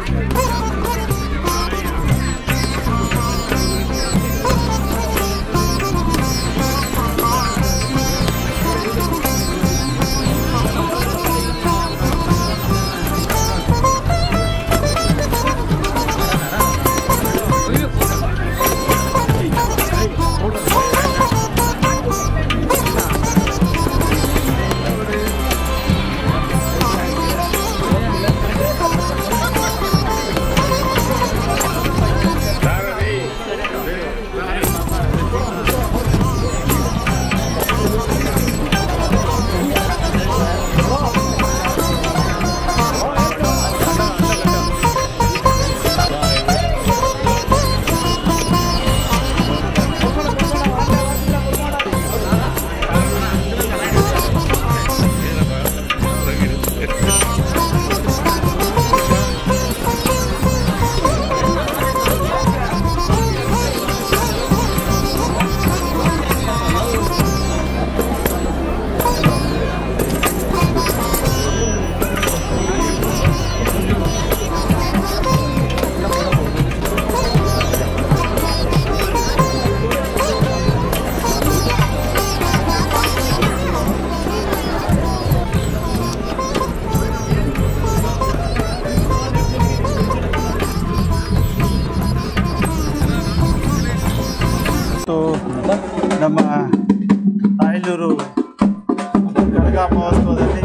ಮತ್ತು ನಮ್ಮ ತಾಯ್ಲೂರು ಕರಗ ಮಹೋತ್ಸವದಲ್ಲಿ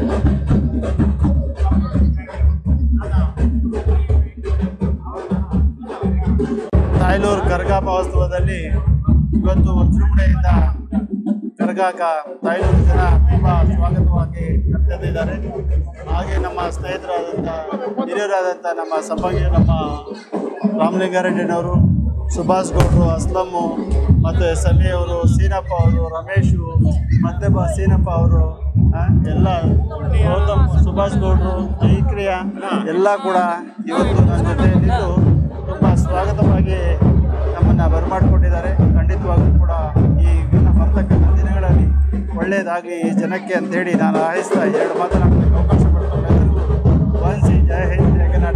ತಾಯ್ಲೂರು ಕರಗ ಮಹೋತ್ಸವದಲ್ಲಿ ಇವತ್ತು ವಿಜೃಂಭಣೆಯಿಂದ ಕರಗಾಕ ತಾಯ್ಲೂರು ಜನ ತುಂಬ ಸ್ವಾಗತವಾಗಿ ಕರೆದಿದ್ದಾರೆ ಹಾಗೆ ನಮ್ಮ ಸ್ನೇಹಿತರಾದಂಥ ಹಿರಿಯರಾದಂಥ ನಮ್ಮ ಸಂಭಾಗ್ಯ ನಮ್ಮ ರಾಮಲಿಂಗಾರೆಡ್ಡಿನವರು ಸುಭಾಷ್ ಗೌಡರು ಅಸ್ಲಮ್ಮು ಮತ್ತು ಸಮಿ ಅವರು ಸೀನಪ್ಪ ಅವರು ರಮೇಶು ಮತ್ತೆಬ್ಬ ಸೀನಪ್ಪ ಅವರು ಆ, ಎಲ್ಲ ಗೌತಮ್ ಸುಭಾಷ್ ಗೌಡರು ಜೈಕ್ರಿಯ ಎಲ್ಲ ಕೂಡ ಇವತ್ತು ನನ್ನ ಜೊತೆ ನಿಂತು ತುಂಬ ಸ್ವಾಗತವಾಗಿ ನಮ್ಮನ್ನು ಬರಮಾಡಿಕೊಂಡಿದ್ದಾರೆ ಖಂಡಿತವಾಗ್ಲೂ ಕೂಡ ಈ ಇನ್ನು ಬರ್ತಕ್ಕಂಥ ದಿನಗಳಲ್ಲಿ ಒಳ್ಳೆಯದಾಗಲಿ ಈ ಜನಕ್ಕೆ ಅಂತೇಳಿ ನಾನು ಆಹಿಸ್ತಾ ಎರಡು ಮಾತನಾಡಲಿಕ್ಕೆ ಅವಕಾಶ ಪಡ್ಕೊಂಡು ಎಲ್ಲರಿಗೂ ವಂದಿಸಿ ಜಯ ಹಿಂದ್ ಜಯ ಕರ್ನಾಟಕ